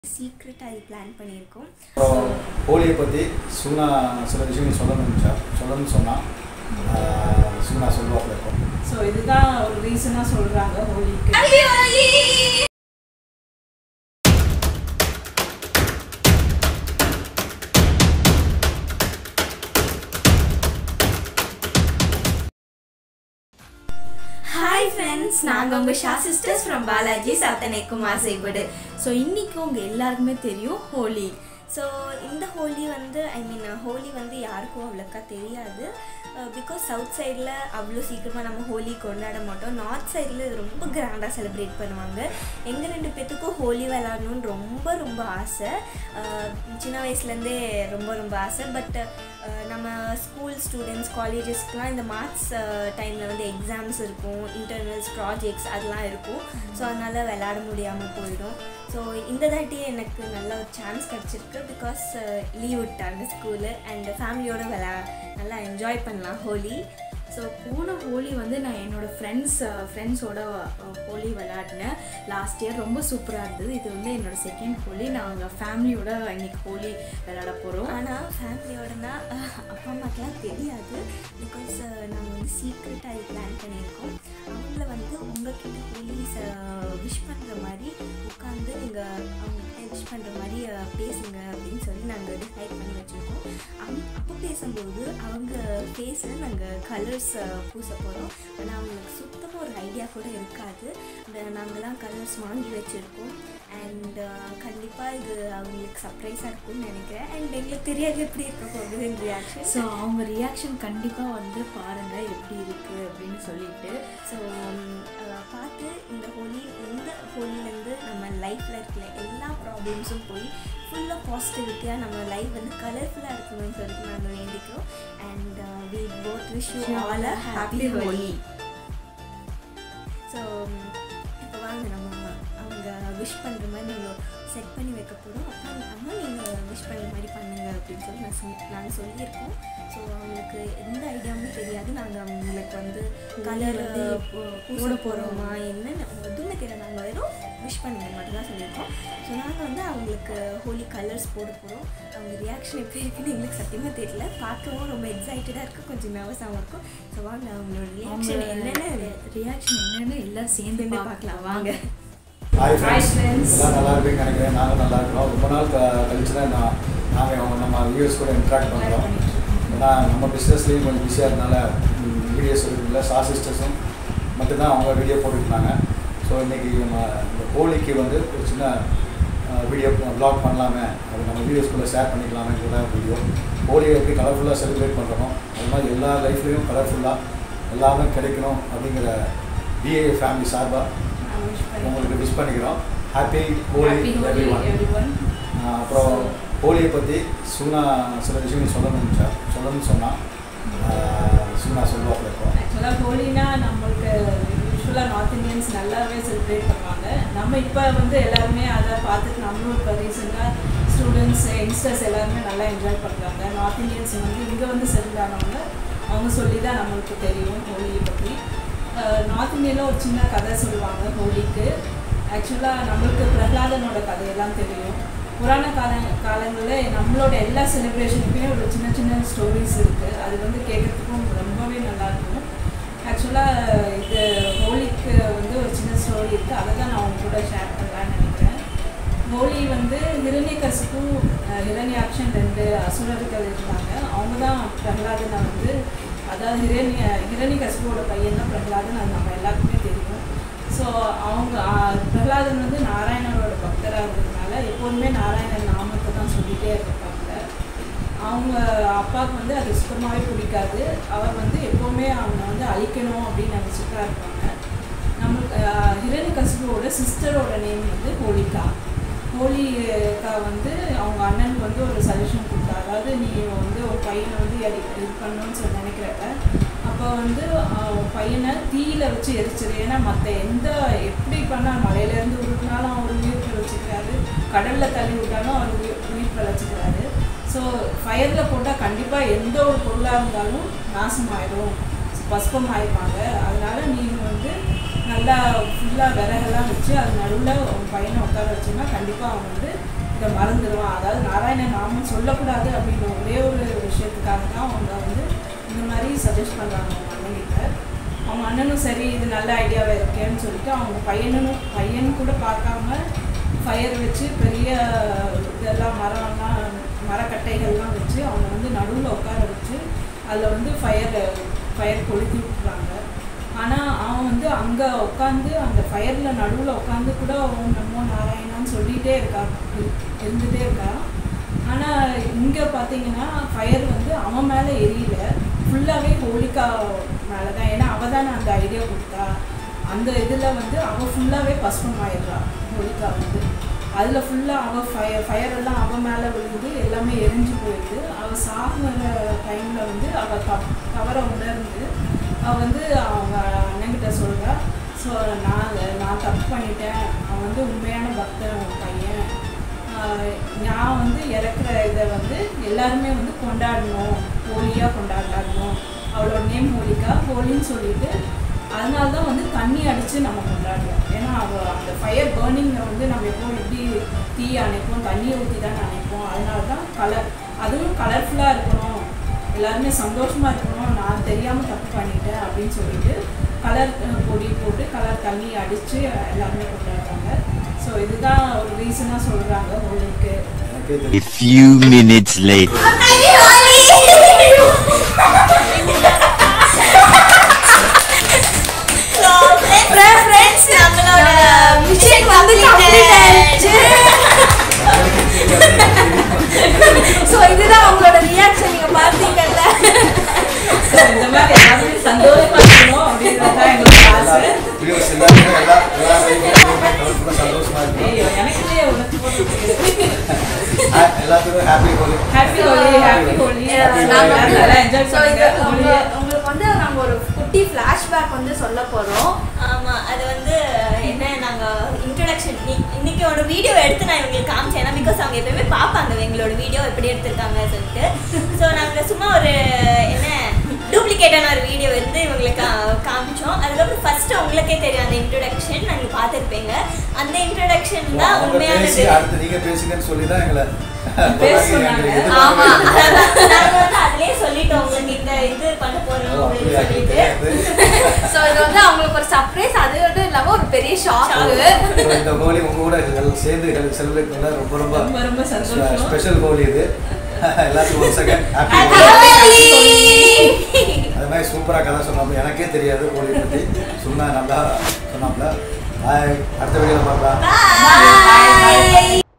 சீக்ரெட்டாக இது பிளான் பண்ணியிருக்கோம் அப்புறம் ஹோலியை பற்றி சுகுணா சில விஷயங்கள் சொல்லணும்னு சார் சொல்லணும்னு சொன்னால் சுகுணா சொல்லுவாப்பில் இருக்கும் ஸோ இதுதான் ஒரு ரீசனாக சொல்கிறாங்க ஹோலிக்கு ஹாய் ஃப்ரெண்ட்ஸ் நாங்கள் உங்கள் ஷா சிஸ்டர்ஸ் ஃப்ரம் பாலாஜி சத்தனைக்குமார் செய்படு ஸோ இன்றைக்கி உங்கள் எல்லாருக்குமே தெரியும் ஹோலி ஸோ இந்த ஹோலி வந்து ஐ மீன் ஹோலி வந்து யாருக்கும் அவ்வளோக்கா தெரியாது பிகாஸ் சவுத் சைடில் அவ்வளோ சீக்கிரமாக நம்ம ஹோலி கொண்டாட மாட்டோம் நார்த் சைடில் இது ரொம்ப கிராண்டாக செலிப்ரேட் பண்ணுவாங்க எங்கள் ரெண்டு பேர்த்துக்கும் ஹோலி விளாடணுன்னு ரொம்ப ரொம்ப ஆசை அஹ் சின்ன வயசுலேருந்தே ரொம்ப ரொம்ப ஆசை பட் நம்ம ஸ்கூல் ஸ்டூடெண்ட்ஸ் காலேஜஸ்க்குலாம் இந்த மார்க்ஸ் டைமில் வந்து எக்ஸாம்ஸ் இருக்கும் இன்டர்னல்ஸ் ப்ராஜெக்ட்ஸ் அதெல்லாம் இருக்கும் ஸோ அதனால் விளாட முடியாமல் போயிடும் ஸோ இந்த தாட்டி எனக்கு நல்ல ஒரு சான்ஸ் கிடச்சிருக்கு பிகாஸ் லீவ் விட்டாங்க ஸ்கூலு அண்ட் ஃபேமிலியோட விளா நல்லா என்ஜாய் பண்ணலாம் ஹோலி ஸோ போன ஹோலி வந்து நான் என்னோட ஃப்ரெண்ட்ஸ் ஃப்ரெண்ட்ஸோட ஹோலி விளையாடினேன் லாஸ்ட் இயர் ரொம்ப சூப்பராக இருந்தது இது வந்து என்னோட செகண்ட் ஹோலி நாங்கள் ஃபேமிலியோட இன்னைக்கு ஹோலி விளையாட போகிறோம் ஆனால் ஃபேமிலியோடனா அப்பா அம்மாக்கெலாம் தெரியாது பிகாஸ் நாங்கள் வந்து சீக்ரெட்டாக இது பிளான் பண்ணியிருக்கோம் அவங்கள வந்து உங்ககிட்ட போலீஸ் விஷ் பண்ணுற மாதிரி உட்காந்து நீங்கள் அவங்ககிட்ட விஷ் பண்ணுற மாதிரி அஹ், பேசுங்க அப்படின்னு சொல்லி நாங்கள் டிசைட் பண்ணி வச்சுருக்கோம் அம் அப்போ பேசும்போது அவங்க ஃபேஸில் நாங்கள் கலர்ஸ் பூச போகிறோம் ஆனால் அவங்களுக்கு சுத்தமாக ஒரு ஐடியா கூட இருக்காது இந்த நாங்கள்லாம் கலர்ஸ் வாங்கி வச்சுருக்கோம் அண்ட் கண்டிப்பாக இது அவங்களுக்கு சர்ப்ரைஸாக இருக்கும்னு நினைக்கிறேன் அண்ட் எங்களுக்கு தெரியாது எப்படி இருக்க போகுது இந்த ரியாக்ஷன் ஸோ அவங்க ரியாக்ஷன் கண்டிப்பாக வந்து பாருங்கள் எப்படி இருக்குது அப்படின்னு சொல்லிட்டு ஸோ பார்த்து இந்த ஹோலி இந்த ஹோலிலேருந்து நம்ம லைஃப்பில் இருக்கிற எல்லா ப்ராப்ளம்ஸும் போய் ஃபுல்லாக பாசிட்டிவிட்டியாக நம்ம லைஃப் வந்து கலர்ஃபுல்லாக இருக்கணும்னு சொல்லிட்டு நாங்கள் வேண்டிக்கிறோம் and we both wish you all a happy Holi so இப்போ வாங்க நம்ம அவங்க விஷ் பண்ணுற மாதிரி நம்ம செட் பண்ணி வைக்க போகிறோம் அப்புறம் அம்மா நீங்கள் விஷ் பண்ணுற மாதிரி பண்ணுங்க அப்படின்னு சொல்லி நான் சொல் நாங்கள் சொல்லியிருக்கோம் ஸோ அவங்களுக்கு எந்த ஐடியாவுமே தெரியாது நாங்கள் அவங்களுக்கு வந்து கலர் வந்து போட போகிறோமா என்னன்னு எதுவுமே தெரியாது நாங்கள் வெறும் விஷ் பண்ணுங்க மட்டும் தான் சொல்லியிருக்கோம் ஸோ நாங்கள் வந்து அவங்களுக்கு ஹோலி கலர்ஸ் போட போகிறோம் அவங்க ரியாக்ஷன் எப்படி இருக்குன்னு எங்களுக்கு சத்தியமாக தெரியல பார்க்கவும் ரொம்ப எக்ஸைட்டடாக இருக்குது கொஞ்சம் நர்வஸாகவும் இருக்கும் ஸோ வாங்க அவங்களோட ரியாக்ஷன் என்னென்னு ரியாக்ஷன் என்னன்னு எல்லாம் சேர்ந்து சேர்ந்து பார்க்கலாம் பார்க்கலாம் வாங்க ஹாய் Hi, ஃப்ரெண்ட்ஸ் friends. எல்லாம் நல்லா இருப்பீங்கன்னு நினைக்கிறேன் நாங்களும் நல்லா இருக்கிறோம் ரொம்ப நாள் க- கழிச்சு தான் நான் நாங்கள் அவங்க நம்ம வியூவர்ஸ் கூட இன்ட்ராக்ட் பண்ணுறோம் ஏன்னா நம்ம பிஸ்னஸ்லேயும் கொஞ்சம் பிஸியாக இருந்தனால வீடியோஸ் இருக்குல்ல சா சிஸ்டர்ஸும் மட்டும்தான் அவங்க வீடியோ போட்டுருந்தாங்க ஸோ இன்றைக்கி நம்ம இந்த ஹோலிக்கு வந்து ஒரு சின்ன வீடியோ ப்ளாக் பண்ணலாமே அது நம்ம வீடியோஸ்குள்ளே ஷேர் பண்ணிக்கலாமே கூட வீடியோ ஹோலியை எப்படி கலர்ஃபுல்லாக செலிப்ரேட் பண்ணுறோமோ அது மாதிரி எல்லா லைஃப்லேயும் கலர்ஃபுல்லாக எல்லாமே கிடைக்கணும் அப்படிங்கிற பிஏ ஃபேமிலி சார்பாக உங்களுக்கு விஷ் பண்ணிக்கிறோம் ஹாப்பி ஹோலி எவ்ரி ஒன் அப்புறம் ஹோலியை பற்றி சுகுணா சில விஷயங்கள் சொல்லணும்னு சார் சொல்லணும்னு சொன்னால் சுகுணா சொல்லுவாப்பில் இருக்கும் ஆக்சுவலாக ஹோலினா நம்மளுக்கு யூஸ்வலாக நார்த் இந்தியன்ஸ் நல்லாவே செலிப்ரேட் பண்ணுவாங்க நம்ம இப்போ வந்து எல்லாருமே அதை பார்த்துட்டு நம்மளும் இப்போ ரீசெண்டாக ஸ்டூடெண்ட்ஸ் யங்ஸ்டர்ஸ் எல்லாருமே நல்லா என்ஜாய் பண்ணுறாங்க நார்த் இந்தியன்ஸ் வந்து இங்கே வந்து செட்டில் ஆனவங்க அவங்க சொல்லி தான் நம்மளுக்கு தெரியும் ஹோலியை பற்றி நார்த் இந்தியாவில் ஒரு சின்ன கதை சொல்லுவாங்க ஹோலிக்கு ஆக்சுவலாக நம்மளுக்கு பிரகலாதனோட கதையெல்லாம் தெரியும் புராண கால காலங்களில் நம்மளோட எல்லா செலிப்ரேஷனுக்குமே ஒரு சின்ன சின்ன ஸ்டோரிஸ் இருக்குது அது வந்து கேட்குறதுக்கும் ரொம்பவே நல்லாயிருக்கும் ஆக்சுவலாக இது ஹோலிக்கு வந்து ஒரு சின்ன ஸ்டோரி இருக்குது அதை தான் நான் உங்க கூட ஷேர் பண்ணலான்னு நினைக்கிறேன் ஹோலி வந்து ஹிரண்யகசிப்பும் ஹிரண்யாக்ஷன் ரெண்டு அசுரர்கள் இருந்தாங்க அவங்க தான் பிரகலாதனை வந்து அதாவது ஹிரண்ய ஹிரண்யகசிப்போட பையன் தான் பிரகலாதன் அது நம்ம எல்லாருக்குமே தெரியும் ஸோ அவங்க ஆஹ், பிரகலாதன் வந்து நாராயணனோட பக்தராக இருந்ததுனால எப்போதுமே நாராயணன் நாமத்தை தான் சொல்லிகிட்டே இருப்பாங்க அவங்க அப்பாவுக்கு வந்து அது சுத்தமாகவே பிடிக்காது அவர் வந்து எப்போவுமே அவனை வந்து அழிக்கணும் அப்படின்னு நினச்சிட்டா இருப்பாங்க நம்மளுக்கு ஹிரணி கசிபோட சிஸ்டரோட நேம் வந்து ஹோலிகா ஹோலிகா வந்து அவங்க அண்ணனுக்கு வந்து ஒரு சஜஷன் கொடுத்தா அதாவது நீ வந்து ஒரு பையனை வந்து எடி இது பண்ணணும்னு சொல்லி நினைக்கிறப்ப அப்போ வந்து ஆஹ், உன் பையனை தீயில வச்சு எரிச்சிரு ஏன்னா மற்ற எந்த எப்படி பண்ணால் மலையிலேருந்து உருட்டினாலும் அவர் உயிர் பிழைச்சிக்கிறாரு கடலில் தள்ளி விட்டாலும் அவர் உயிர் உயிர் பிழைச்சிக்கிறாரு ஸோ ஃபயரில் போட்டால் கண்டிப்பாக எந்த ஒரு பொருளாக இருந்தாலும் நாசமாயிடும் பஸ்பம் ஆயிடுவாங்க அதனால நீங்கள் வந்து நல்லா ஃபுல்லாக விறகெல்லாம் வச்சு அது நடுவில் உன் பையனை உட்கார வச்சோன்னா கண்டிப்பாக அவன் வந்து இதை மறந்துடுவான் அதாவது நாராயண நாமம் சொல்லக்கூடாது அப்படின்ற ஒரே ஒரு விஷயத்துக்காக தான் அவங்க வந்து இந்த மாதிரி சஜஸ்ட் பண்ணுறாங்க அவங்க அண்ணன்கிட்ட அவங்க அண்ணனும் சரி இது நல்ல ஐடியாவாக இருக்கேன்னு சொல்லிட்டு அவங்க பையனும் பையன் கூட பார்க்காம ஃபயர் வச்சு பெரிய இதெல்லாம் மரம்லாம் மரக்கட்டைகள்லாம் வச்சு அவங்க வந்து நடுவில் உட்கார வச்சு அதில் வந்து ஃபயர் ஃபயர் கொளுத்தி விட்டுறாங்க ஆனால் அவன் வந்து அங்கே உட்காந்து அந்த ஃபயரில் நடுவில் உட்காந்து கூட ஓம் நமோ நாராயணான்னு சொல்லிகிட்டே இருக்கான் இரு- இருந்துகிட்டே இருக்கான் ஆனால் இங்கே பார்த்தீங்கன்னா ஃபயர் வந்து அவன் மேலே எரியல ஃபுல்லாகவே ஹோலிகா மேலே தான் ஏன்னா அவள் தானே அந்த ஐடியா கொடுத்தா அந்த இதில் வந்து அவள் ஃபுல்லாகவே பஸ்பம் ஆயிடுறா ஹோலிகா வந்து அதில் ஃபுல்லாக அவள் ஃபயர் ஃபயர் எல்லாம் அவள் மேலே விழுந்து எல்லாமே எரிஞ்சு போயிடுது அவள் சாகுற டைமில் வந்து அவள் தப் தவற உணர்ந்து அவள் வந்து அவங்க அண்ணன்கிட்ட சொல்கிறா ஸோ நான் நான் தப்பு பண்ணிட்டேன் அவன் வந்து உண்மையான பக்தன் உன் பையன் ஆஹ் நான் வந்து இறக்குற இதை வந்து எல்லாருமே வந்து கொண்டாடணும் ஹோலியாக கொண்டாடணும் அவளோட நேம் ஹோலிகா ஹோலின்னு சொல்லிட்டு அதனால தான் வந்து தண்ணி அடித்து நம்ம கொண்டாடுறோம் ஏன்னா அவள் அந்த ஃபயர் பேர்னிங்கில் வந்து நம்ம எப்போ எப்படி தீ அணைப்போம் தண்ணியை ஊற்றி தான் அணைப்போம் அதனால தான் கலர் அதுவும் கலர்ஃபுல்லாக இருக்கணும் எல்லாருமே சந்தோஷமாக இருக்கணும் நான் தெரியாமல் தப்பு பண்ணிட்டேன் அப்படின்னு சொல்லிட்டு கலர் பொடி போட்டு கலர் தண்ணி அடித்து எல்லாருமே கொண்டாடுறாங்க ஸோ இதுதான் ஒரு ரீசனாக சொல்கிறாங்க ஹோலிக்கு எனக்கே A தெரியும் few minutes later. ஃப்ரெண்ட்ஸ் நம்மளோட மிஷன் வந்து கம்ப்ளீட் ஆயிடுச்சு ஸோ இதுதான் உங்களோட ரியாக்ஷன் நீங்க பார்த்தீங்கல்ல ஸோ இந்த மாதிரி எல்லாருமே சந்தோஷமாக இருக்கணும் அப்படின்றது தான் எங்களோட ஆசை வியூஸ் எல்லாருமே எல்லா எல்லா லைஃப்லையும் கலர்ஃபுல்லாக சந்தோஷமாக இருக்கும் ஐயோ எனக்குள்ளே உனக்கு போட்டு ஹா- எல்லாத்துக்கும் happy Holi happy Holi happy Holi Happy நல்லா Holi. நல்லா என்ஜாய் ஸோ இது பண்ணுங்க உங்க- ஹோலியை உங்களுக்கு வந்து நாங்க ஒரு குட்டி ஃப்ளாஷ்பேக் வந்து சொல்ல போறோம் ஆமா அது வந்து என்ன நாங்க இன்ட்ரடக்ஷன் இன்னைக்கு ஒரு வீடியோ எடுத்து நான் இவங்களுக்கு காமிச்சேன் ஏன்னா பிகாஸ் அவங்க எப்பயுமே பார்ப்பாங்க எங்களோட வீடியோ எப்படி எடுத்திருக்காங்க சொல்லிட்டு ஸோ நாங்க சும்மா ஒரு என்ன டூப்ளிகேட்டான ஒரு வீடியோ வந்து இவங்களுக்கு கா- காமிச்சோம் அதுக்கப்புறம் ஃபர்ஸ்ட் உங்களுக்கே தெரியும் அந்த இன்ட்ரடக்ஷன் நாங்க பார்த்துருப்பீங்க அந்த இன்ட்ரடக்ஷன் தான் அவங்க பேசி உண்மையானது அடுத்து நீங்க பேசுங்கன்னு சொல்லி தான் எங்களை பேச எங்களை சொன்னாங்க. எதிர்பார்த்து ஆமா நாங்க வந்து அதுலயே சொல்லிட்டோம் உங்களுக்கு இந்த இது பண்ண போறோம் ஓ, அப்படின்னு அப்படியா? சொல்லிட்டு தெரியாது. ஸோ இது வந்து அவங்களுக்கு ஒரு சர்ப்ரைஸ் அது மட்டும் இல்லாம ஒரு பெரிய ஷாக்கு இப்போ இந்த ஹோலி உங்க கூட எல்லாம் சேர்ந்து செலிப்ரேட் பண்ண ரொம்ப ரொம்ப ரொம்ப ரொம்ப சந்தோஷம் ஸ்பெஷல் ஹோலி இது எல்லாத்துக்கும் ஒரு செகண்ட் ஹாப்பி அது மாதிரி சூப்பராக கதை சொன்னாப்புல எனக்கே தெரியாது ஹோலி பற்றி சொன்னா நல்லா சொன்னாப்புல பாய் அடுத்த வீடியோவில் பார்க்கலாம் Bye.